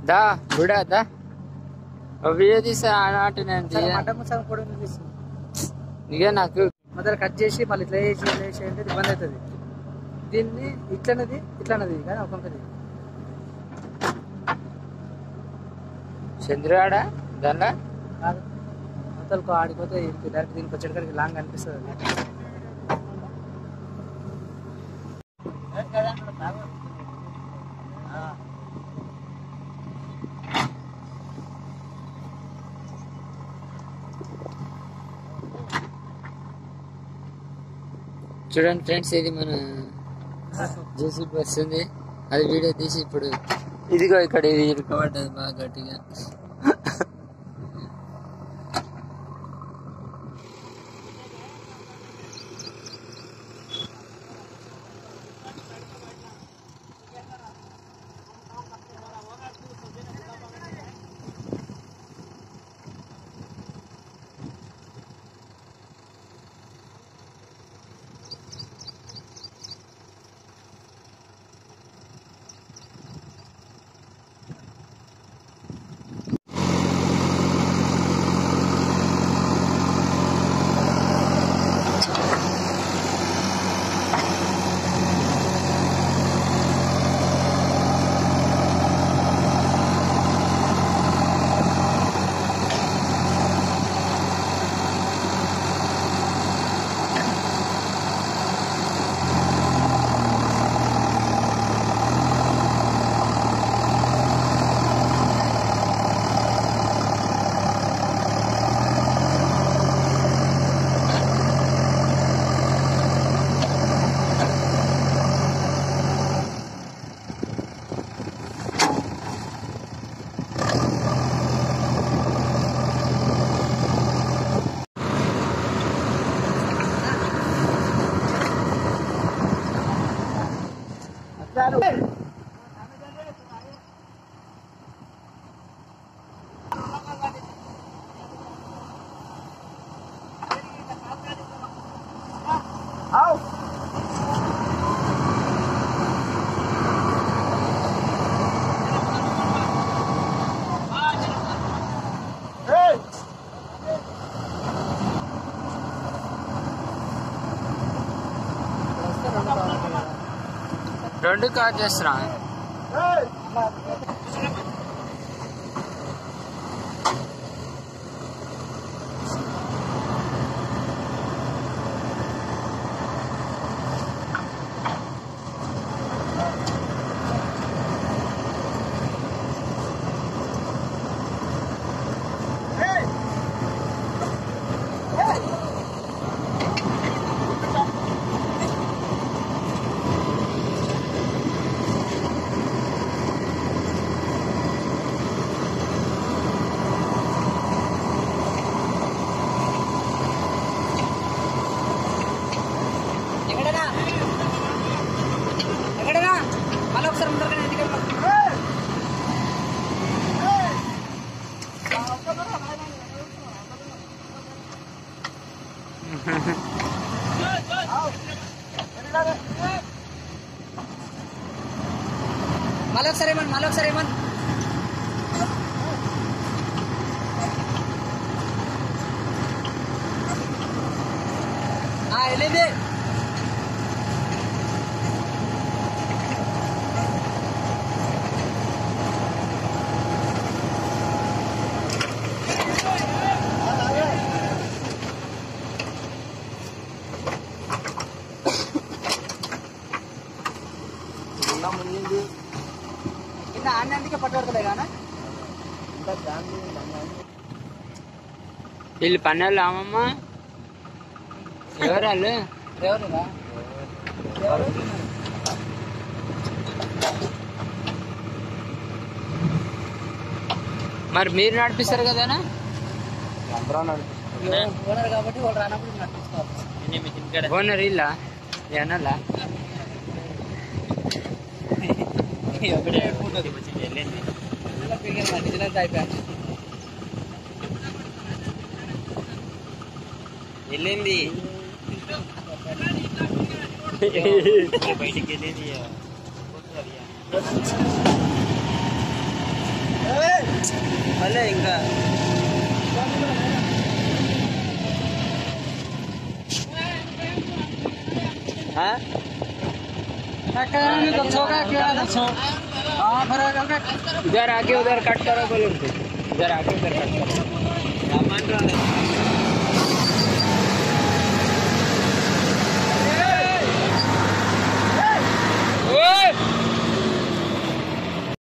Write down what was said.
దా బుడా దా ఓ video తీసా ఆనాటి నేను సరే తీయ- మటన్ ముసలం కూడా తీస్తుంది ఇక నాకు మొదలు కట్ చేసి మళ్ళీ ఇట్లా వేసి ఇట్లా వేసి అంటే ఇబ్బంది అవుతుంది దీన్ని ఇట్లనది ఇట్లనది కానీ ఒక్కొక్కది చంద్రుడా దానిలో కాదు మొదలు ఆడిపోతే డైరెక్ట్ దీనికి వచ్చేటికి లాంగ్ అనిపిస్తుంది అది. చూడండి ఫ్రెండ్స్ ఇది మన జేసీబీ వస్తుంది అది వీడియో తీసి ఇప్పుడు ఇదిగో ఇక్కడ ఇది ఇరుకోబడ్డది బాగా గట్టిగా రెండు కాల్ చేస్తున్నా ఎక్కడనా ఎక్కడనా మళ్ళీ ఒకసారి ముందర కానీ ఎందుకు వెళ్ళిపో? మళ్ళీ ఒకసారి ఏమన్నా మళ్ళీ ఒకసారి ఏమన్నా ఆ, వెళ్ళింది కింద ఆన్లైన్కే పట్టుబడతలే కానీ వీళ్ళు పన్నెళ్ళు అమ్మమ్మ ఎవరు వాళ్ళు ఎవరురా మరి మీరు నడిపిస్తారు కదనా ఓనర్ కాబట్టి వాళ్ళు రానప్పుడు నడిపించుకోవాలి ఓనర్ ఇల్లా ఏనల్లా డిజిటల్ అయిపోయాను వెళ్ళింది బయటికి వెళ్ళేది భలే ఇంకా हाँ इधर आके उधर कट करो बोलो उनको इधर आके उधर कट करो सामान